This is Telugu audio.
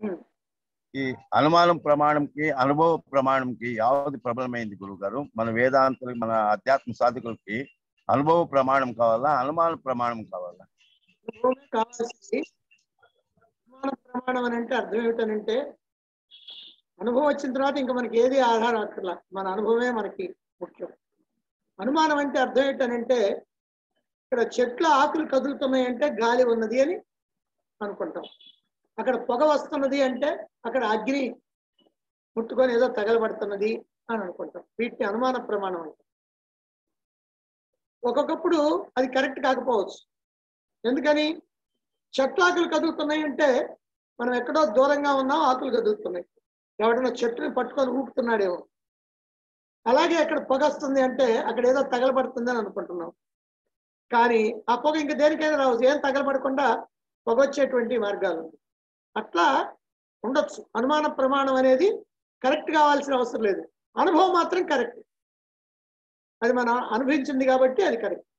ఉమ్. ఈ అనుమానం ప్రమాణంకి అనుభవ ప్రమాణంకి యావది ప్రబలమైంది గురువు గారు మన వేదాంతులు మన అధ్యాత్మ సాధకులకి అనుభవ ప్రమాణం కావాలా అనుమాన ప్రమాణం కావాలా అనుభవమే కావాల్సింది అనుమాన ప్రమాణం అని అంటే అర్థం ఏమిటనంటే అనుభవం వచ్చిన తర్వాత ఇంకా మనకి ఏది ఆధారం అక్కర్లా మన అనుభవమే మనకి ముఖ్యం అనుమానం అంటే అర్థం ఏంటనంటే ఇక్కడ చెట్ల ఆకులు కదులుతున్నాయి అంటే గాలి ఉన్నది అని అనుకుంటాం అక్కడ పొగ వస్తున్నది అంటే అక్కడ అగ్ని ముట్టుకొని ఏదో తగలబడుతున్నది అని అనుకుంటాం వీటిని అనుమాన ప్రమాణం అంటాం ఒక్కొక్కప్పుడు అది కరెక్ట్ కాకపోవచ్చు ఎందుకని చెట్ల ఆకులు కదులుతున్నాయి అంటే మనం ఎక్కడో దూరంగా ఉన్నాం ఆకులు కదులుతున్నాయి ఎవడన్నా చెట్టుని పట్టుకొని ఊపుతున్నాడేమో అలాగే అక్కడ పొగ వస్తుంది అంటే అక్కడ ఏదో తగలబడుతుంది అని అనుకుంటున్నాం కానీ ఆ పొగ ఇంక దేనికైనా రావచ్చు ఏం తగలబడకుండా పొగ వచ్చేటువంటి మార్గాలు ఉన్నాయి. అట్లా ఉండొచ్చు అనుమాన ప్రమాణం అనేది కరెక్ట్ కావాల్సిన అవసరం లేదు అనుభవం మాత్రం కరెక్ట్ అది మనం అనుభవించింది కాబట్టి అది కరెక్ట్